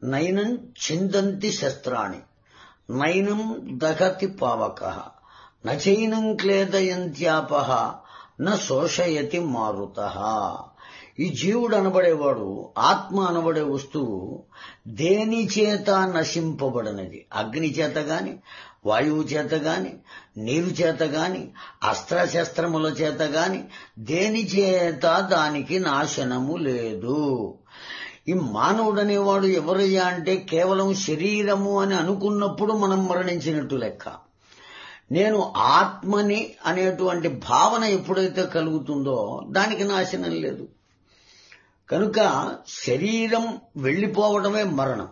నైనం చిందంతి శస్త్రాణి నైనం దహతి పావక నచైనం క్లేదయంత్యాప న శోషయతి మారుత ఈ జీవుడు అనబడేవాడు ఆత్మ అనబడే వస్తువు దేని చేత నశింపబడినది అగ్ని చేత గాని వాయువు చేత గాని నీరు చేత గాని అస్త్రశస్త్రముల చేత గాని దేని చేత దానికి నాశనము లేదు ఈ మానవుడనేవాడు ఎవరయ్యా అంటే కేవలం శరీరము అని అనుకున్నప్పుడు మనం మరణించినట్టు లెక్క నేను ఆత్మని అనేటువంటి భావన ఎప్పుడైతే కలుగుతుందో దానికి నాశనం లేదు కనుక శరీరం వెళ్ళిపోవడమే మరణం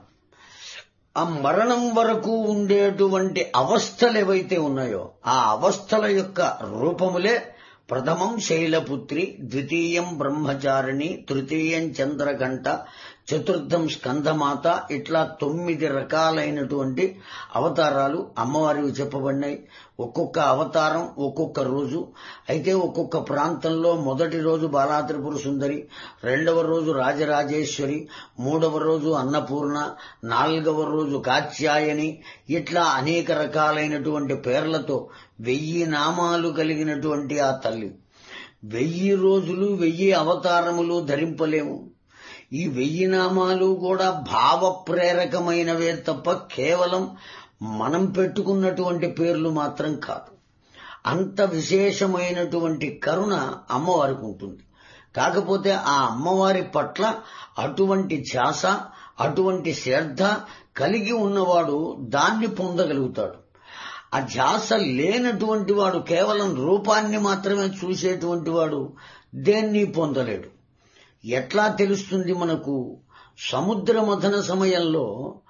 ఆ మరణం వరకు ఉండేటువంటి అవస్థలు ఏవైతే ఉన్నాయో ఆ అవస్థల యొక్క రూపములే ప్రథమం శైలపుత్రి ద్వితీయం బ్రహ్మచారిణి తృతీయం చంద్రఘంట చతుర్థం స్కందమాత ఇట్లా తొమ్మిది రకాలైనటువంటి అవతారాలు అమ్మవారివి చెప్పబడినాయి ఒక్కొక్క అవతారం ఒక్కొక్క రోజు అయితే ఒక్కొక్క ప్రాంతంలో మొదటి రోజు బాలాత్రిపుర సుందరి రెండవ రోజు రాజరాజేశ్వరి మూడవ రోజు అన్నపూర్ణ నాలుగవ రోజు కాత్యాయని ఇట్లా అనేక రకాలైనటువంటి పేర్లతో వెయ్యి నామాలు కలిగినటువంటి ఆ తల్లి వెయ్యి రోజులు వెయ్యి అవతారములు ధరింపలేము ఈ వెయ్యి నామాలు కూడా భావ ప్రేరకమైనవే తప్ప కేవలం మనం పెట్టుకున్నటువంటి పేర్లు మాత్రం కాదు అంత విశేషమైనటువంటి కరుణ అమ్మవారికి ఉంటుంది కాకపోతే ఆ అమ్మవారి పట్ల అటువంటి ధ్యాస అటువంటి శ్రద్ధ కలిగి ఉన్నవాడు దాన్ని పొందగలుగుతాడు ఆ ధ్యాస లేనటువంటి వాడు కేవలం రూపాన్ని మాత్రమే చూసేటువంటి వాడు దేన్ని పొందలేడు ఎట్లా తెలుస్తుంది మనకు సముద్ర మథన సమయంలో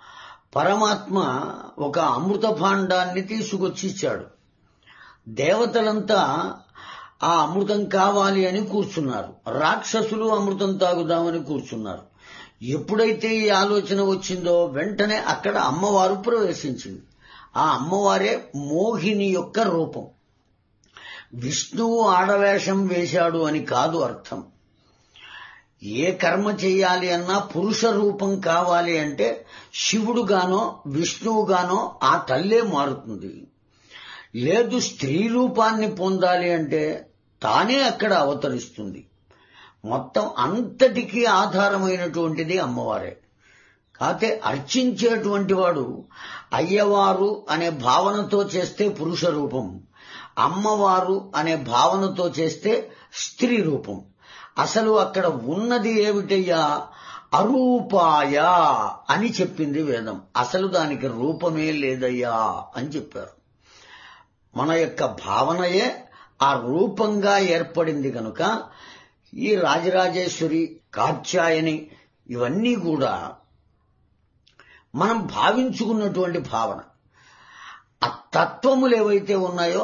పరమాత్మ ఒక అమృత భాండాన్ని తీసుకొచ్చి ఇచ్చాడు దేవతలంతా ఆ అమృతం కావాలి అని కూర్చున్నారు రాక్షసులు అమృతం తాగుదామని కూర్చున్నారు ఎప్పుడైతే ఈ ఆలోచన వచ్చిందో వెంటనే అక్కడ అమ్మవారు ప్రవేశించింది ఆ అమ్మవారే మోహిని యొక్క రూపం విష్ణువు ఆడవేషం వేశాడు అని కాదు అర్థం ఏ కర్మ చేయాలి అన్నా పురుష రూపం కావాలి అంటే శివుడుగానో విష్ణువుగానో ఆ తల్లే మారుతుంది లేదు స్త్రీ రూపాన్ని పొందాలి అంటే తానే అక్కడ అవతరిస్తుంది మొత్తం అంతటికీ ఆధారమైనటువంటిది అమ్మవారే కాతే అర్చించేటువంటి వాడు అయ్యవారు అనే భావనతో చేస్తే పురుష రూపం అమ్మవారు అనే భావనతో చేస్తే స్త్రీ రూపం అసలు అక్కడ ఉన్నది ఏమిటయ్యా అరూపాయ అని చెప్పింది వేదం అసలు దానికి రూపమే లేదయ్యా అని చెప్పారు మన యొక్క భావనయే ఆ రూపంగా ఏర్పడింది కనుక ఈ రాజరాజేశ్వరి కాత్యాయని ఇవన్నీ కూడా మనం భావించుకున్నటువంటి భావన ఆ తత్వములు ఏవైతే ఉన్నాయో